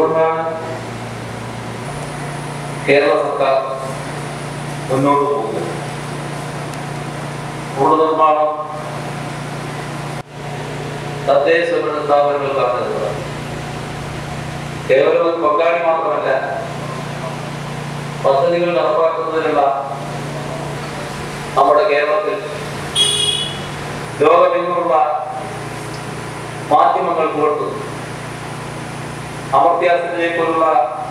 അതുകൊണ്ടാണ് കേരള സർക്കാർ മുന്നോട്ട് പോകുന്നത് റോഡ് നിർമ്മാണം തദ്ദേശ സ്വയംഭരണ സ്ഥാപനങ്ങൾക്കാണ് നൽകുന്നത് കേവലം ഒരു പങ്കാളി മാത്രമല്ല പദ്ധതികൾ നടപ്പാക്കുന്നതിനുള്ള നമ്മുടെ കേരളത്തിൽ ലോകമെങ്ങുമുള്ള മാധ്യമങ്ങൾ പുലർത്തുന്നു അമർത്യാസനെ പോലുള്ള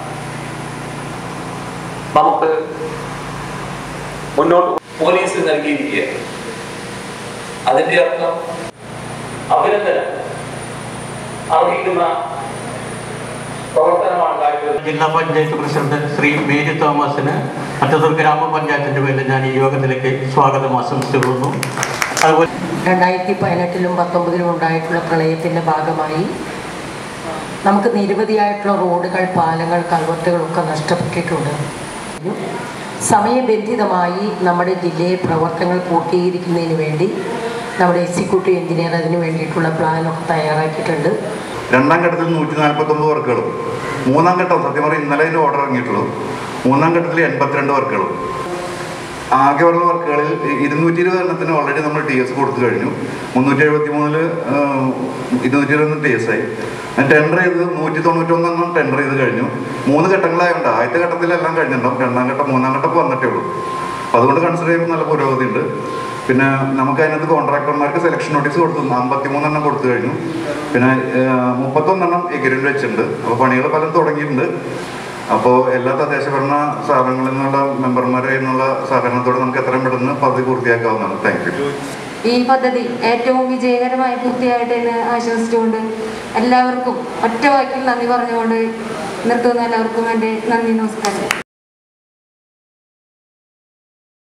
നമുക്ക് മുന്നോട്ട് പോലീസ് നൽകിയിരിക്കുകയാണ് അതിന്റെ അർത്ഥം അഭിനന്ദനം അർഹിക്കുന്ന പ്രവർത്തനമാണ് കാഴ്ചവെച്ചത് ജില്ലാ പഞ്ചായത്ത് പ്രസിഡന്റ് ശ്രീ മേരി തോമസിന് അറ്റത്തൂർ ഗ്രാമപഞ്ചായത്തിന്റെ പേരിൽ ഞാൻ ഈ യോഗത്തിലേക്ക് സ്വാഗതം ആശംസിക്കുന്നു അതുപോലെ രണ്ടായിരത്തി പതിനെട്ടിലും പത്തൊമ്പതിലും ഉണ്ടായിട്ടുള്ള പ്രളയത്തിൻ്റെ ഭാഗമായി നമുക്ക് നിരവധിയായിട്ടുള്ള റോഡുകൾ പാലങ്ങൾ കൽവർട്ടുകളൊക്കെ നഷ്ടപ്പെട്ടിട്ടുണ്ട് സമയബന്ധിതമായി നമ്മുടെ ജില്ലയിൽ പ്രവർത്തനങ്ങൾ പൂർത്തീകരിക്കുന്നതിന് വേണ്ടി നമ്മുടെ എക്സിക്യൂട്ടീവ് എഞ്ചിനീയർ അതിന് വേണ്ടിയിട്ടുള്ള പ്ലാനൊക്കെ തയ്യാറാക്കിയിട്ടുണ്ട് രണ്ടാം ഘട്ടത്തിൽ നൂറ്റി നാൽപ്പത്തൊമ്പത് വർക്കുകളും മൂന്നാം ഘട്ടം സത്യം പറഞ്ഞാൽ ഇന്നലെ അതിൻ്റെ ഓർഡർ ഇറങ്ങിയിട്ടുള്ളൂ മൂന്നാം ഘട്ടത്തിൽ എൺപത്തിരണ്ട് വർക്കുകളും ആകെയുള്ള വർക്കുകളിൽ ഇരുന്നൂറ്റി ഇരുപത് എണ്ണത്തിന് ഓൾറെഡി നമ്മൾ ടി എസ് കൊടുത്തു കഴിഞ്ഞു മുന്നൂറ്റി എഴുപത്തി മൂന്നില് ഇരുന്നൂറ്റി ഇരുപത് ടി എസ് ആയി ടെൻഡർ ചെയ്ത് നൂറ്റി തൊണ്ണൂറ്റൊന്നെണ്ണം ടെൻഡർ ചെയ്ത് കഴിഞ്ഞു മൂന്ന് ഘട്ടങ്ങളായുണ്ട് ആദ്യത്തെ ഘട്ടത്തിലെല്ലാം കഴിഞ്ഞിട്ടുണ്ടാവും രണ്ടാം ഘട്ടം മൂന്നാം ഘട്ടം വന്നിട്ടേ ഉള്ളൂ അപ്പോൾ അതുകൊണ്ട് കൺസിഡർ ചെയ്യുമ്പോൾ നല്ല പുരോഗതി ഉണ്ട് പിന്നെ നമുക്ക് അതിനകത്ത് കോൺട്രാക്ടർമാർക്ക് സെലക്ഷൻ നോട്ടീസ് കൊടുത്തു അമ്പത്തിമൂന്നെണ്ണം കൊടുത്തു കഴിഞ്ഞു പിന്നെ ഏഹ്, മുപ്പത്തൊന്നെണ്ണം എഗ്രിമെന്റ് വെച്ചിട്ടുണ്ട് അപ്പോൾ പണികൾ പലതും തുടങ്ങിയിട്ടുണ്ട് അപ്പോൾ എല്ലാ തദ്ദേശ ഭരണ സ്ഥാപനങ്ങളിൽ നിന്നുള്ള മെമ്പർമാരെ എന്നുള്ള സഹകരണത്തോടെ നമുക്ക് എത്രയും പെട്ടെന്ന് പദ്ധതി പൂർത്തിയാക്കാവുന്നതാണ് താങ്ക് യു ഈ പദ്ധതി ഏറ്റവും വിജയകരമായി പൂർത്തിയായിട്ട് എന്ന് ആശംസിച്ചുകൊണ്ട് എല്ലാവർക്കും ഒറ്റ വാക്കിൽ നന്ദി പറഞ്ഞുകൊണ്ട് നിർത്തുന്ന എല്ലാവർക്കും വേണ്ടി നന്ദി നമസ്കാരം